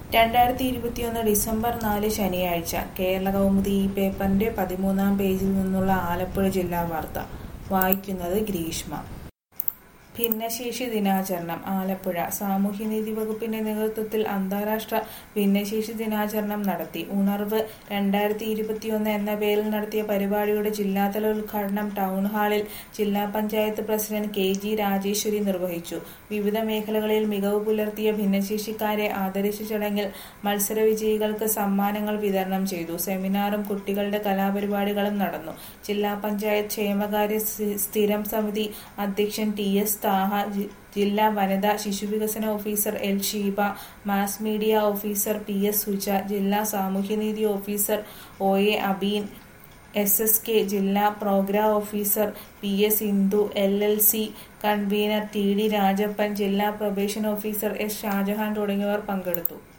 രണ്ടായിരത്തി ഇരുപത്തിയൊന്ന് ഡിസംബർ നാല് ശനിയാഴ്ച കേരള കൗമുദി ഈ പേപ്പറിന്റെ പതിമൂന്നാം പേജിൽ നിന്നുള്ള ആലപ്പുഴ ജില്ലാ വാർത്ത വായിക്കുന്നത് ഗ്രീഷ്മ ഭിന്നശേഷി ദിനാചരണം ആലപ്പുഴ സാമൂഹ്യനീതി വകുപ്പിന്റെ നേതൃത്വത്തിൽ അന്താരാഷ്ട്ര ഭിന്നശേഷി ദിനാചരണം നടത്തി ഉണർവ് രണ്ടായിരത്തി ഇരുപത്തിയൊന്ന് എന്ന പേരിൽ നടത്തിയ പരിപാടിയുടെ ജില്ലാതല ഉദ്ഘാടനം ടൗൺ ഹാളിൽ ജില്ലാ panchayat president K G Rajeswari നിർവഹിച്ചു വിവിധ മേഖലകളിൽ മികവ് പുലർത്തിയ ഭിന്നശേഷിക്കാരെ ആദരിച്ച ചടങ്ങിൽ മത്സര വിജയികൾക്ക് സമ്മാനങ്ങൾ വിതരണം ചെയ്തു സെമിനാറും കുട്ടികളുടെ കലാപരിപാടികളും നടന്നു ജില്ലാ പഞ്ചായത്ത് ക്ഷേമകാര്യ സ്ഥി- സ്ഥിരം സമിതി അധ്യക്ഷൻ ടി എസ് താഹ ജി- ജില്ലാ വനിതാ ശിശുവികസന officer L Sheeba mass media officer P S Suja ജില്ലാ സാമൂഹ്യനീതി officer O A Abeen S S K ജില്ലാ programme officer P S Indu L L C convener T D Rajappan ജില്ലാ പ്രൊബേഷൻ ഓഫീസർ എസ് ഷാജഹാൻ തുടങ്ങിയവർ പങ്കെടുത്തു